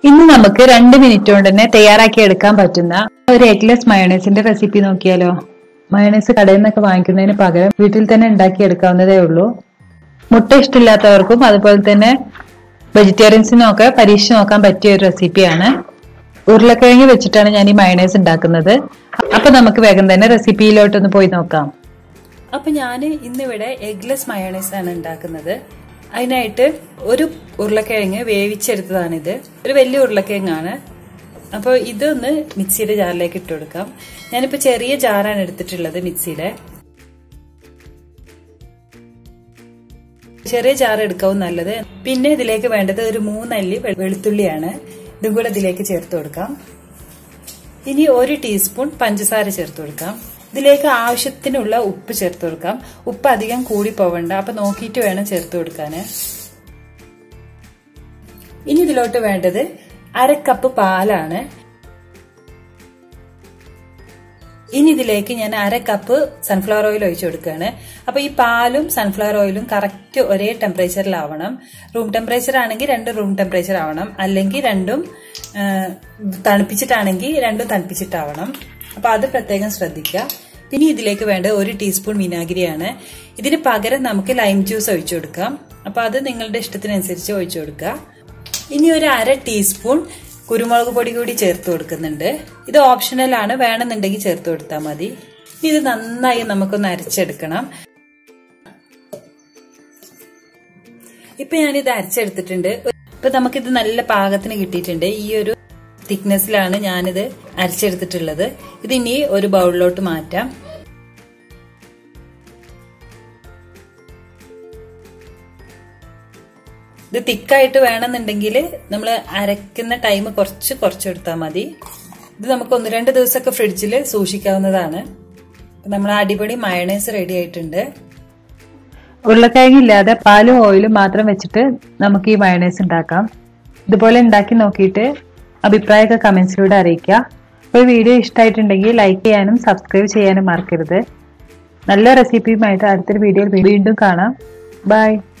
ഇന്ന് നമുക്ക് രണ്ട് മിനിറ്റ് കൊണ്ട് തന്നെ തയ്യാറാക്കി എടുക്കാൻ പറ്റുന്ന ഒരു എഗ്ലെസ് മയോണൈസിന്റെ റെസിപ്പി നോക്കിയാലോ മയോണൈസ് കടയിൽ നിന്നൊക്കെ വാങ്ങിക്കുന്നതിന് പകരം വീട്ടിൽ തന്നെ ഉണ്ടാക്കി എടുക്കാവുന്നതേ ഉള്ളൂ മുട്ട ഇഷ്ടമില്ലാത്തവർക്കും അതുപോലെ തന്നെ വെജിറ്റേറിയൻസിനും ഒക്കെ പരീക്ഷിച്ച് നോക്കാൻ പറ്റിയ ഒരു റെസിപ്പിയാണ് ഉരുളക്കിഴങ്ങ് വെച്ചിട്ടാണ് ഞാൻ ഈ മയോണൈസ് ഉണ്ടാക്കുന്നത് അപ്പൊ നമുക്ക് വേഗം തന്നെ റെസിപ്പിയിലോട്ടൊന്ന് പോയി നോക്കാം അപ്പൊ ഞാൻ ഇന്നിവിടെ എഗ്ലെസ് മയോണൈസ് ആണ് ഉണ്ടാക്കുന്നത് അതിനായിട്ട് ഒരു ഉരുളക്കിഴങ്ങ് വേവിച്ചെടുത്തതാണിത് ഒരു വലിയ ഉരുളക്കിഴങ്ങാണ് അപ്പോൾ ഇതൊന്ന് മിക്സിയുടെ ജാറിലേക്ക് ഇട്ട് കൊടുക്കാം ഞാനിപ്പോൾ ചെറിയ ജാറാണ് എടുത്തിട്ടുള്ളത് മിക്സിയുടെ ചെറിയ ജാർ എടുക്കാവും നല്ലത് പിന്നെ ഇതിലേക്ക് വേണ്ടത് ഒരു മൂന്നല്ലി വെളുത്തുള്ളിയാണ് ഇതും കൂടെ ഇതിലേക്ക് ചേർത്ത് കൊടുക്കാം ഇനി ഒരു ടീസ്പൂൺ പഞ്ചസാര ചേർത്ത് കൊടുക്കാം ഇതിലേക്ക് ആവശ്യത്തിനുള്ള ഉപ്പ് ചേർത്ത് കൊടുക്കാം ഉപ്പ് അധികം കൂടി പോവണ്ട അപ്പൊ നോക്കിയിട്ട് വേണം ചേർത്ത് കൊടുക്കാൻ ഇനി ഇതിലോട്ട് വേണ്ടത് അര കപ്പ് പാലാണ് ഇനി ഇതിലേക്ക് ഞാൻ അര കപ്പ് സൺഫ്ലവർ ഓയിൽ ഒഴിച്ചു കൊടുക്കുകയാണ് അപ്പൊ ഈ പാലും സൺഫ്ലവർ ഓയിലും കറക്റ്റ് ഒരേ ടെമ്പറേച്ചറിലാവണം റൂം ടെമ്പറേച്ചർ ആണെങ്കിൽ രണ്ട് റൂം ടെമ്പറേച്ചർ ആവണം അല്ലെങ്കിൽ രണ്ടും തണുപ്പിച്ചിട്ടാണെങ്കിൽ രണ്ടും തണുപ്പിച്ചിട്ടാവണം അപ്പൊ അത് പ്രത്യേകം ശ്രദ്ധിക്കുക പിന്നെ ഇതിലേക്ക് വേണ്ട ഒരു ടീസ്പൂൺ വിനാഗിരിയാണ് ഇതിന് പകരം നമുക്ക് ലൈം ജ്യൂസ് ഒഴിച്ചു കൊടുക്കാം അപ്പൊ അത് നിങ്ങളുടെ ഇഷ്ടത്തിനനുസരിച്ച് ഒഴിച്ചു കൊടുക്കുക ഇനി ഒരു അര ടീസ്പൂൺ കുരുമുളക് പൊടി കൂടി ചേർത്ത് കൊടുക്കുന്നുണ്ട് ഇത് ഓപ്ഷണൽ ആണ് വേണമെന്നുണ്ടെങ്കിൽ ചേർത്ത് കൊടുത്താൽ മതി ഇത് നന്നായി നമുക്കൊന്ന് അരച്ചെടുക്കണം ഇപ്പൊ ഞാനിത് അരച്ചെടുത്തിട്ടുണ്ട് ഇപ്പൊ നമുക്കിത് നല്ല പാകത്തിന് കിട്ടിയിട്ടുണ്ട് ഈ ഒരു തിക്നെസ്സിലാണ് ഞാനിത് അരച്ചെടുത്തിട്ടുള്ളത് ഇത് ഇനി ഒരു ബൗളിലോട്ട് മാറ്റാം ഇത് തിക്കായിട്ട് വേണമെന്നുണ്ടെങ്കിൽ നമ്മൾ അരയ്ക്കുന്ന ടൈം കുറച്ച് കുറച്ചെടുത്താൽ മതി ഇത് നമുക്ക് ഒന്ന് രണ്ട് ദിവസമൊക്കെ ഫ്രിഡ്ജിൽ സൂക്ഷിക്കാവുന്നതാണ് നമ്മൾ അടിപൊളി മയണൈസ് റെഡി ആയിട്ടുണ്ട് ഉരുളക്കിഴങ്ങില്ലാതെ പാലും ഓയിലും മാത്രം വെച്ചിട്ട് നമുക്ക് ഈ മയണൈസ് ഉണ്ടാക്കാം ഇതുപോലെ ഉണ്ടാക്കി നോക്കിയിട്ട് അഭിപ്രായമൊക്കെ കമന്റ്സിലൂടെ അറിയിക്കുക ഒരു വീഡിയോ ഇഷ്ടമായിട്ടുണ്ടെങ്കിൽ ലൈക്ക് ചെയ്യാനും സബ്സ്ക്രൈബ് ചെയ്യാനും മറക്കരുത് നല്ല റെസിപ്പിയുമായിട്ട് അടുത്തൊരു വീഡിയോയിൽ വീണ്ടും കാണാം ബൈ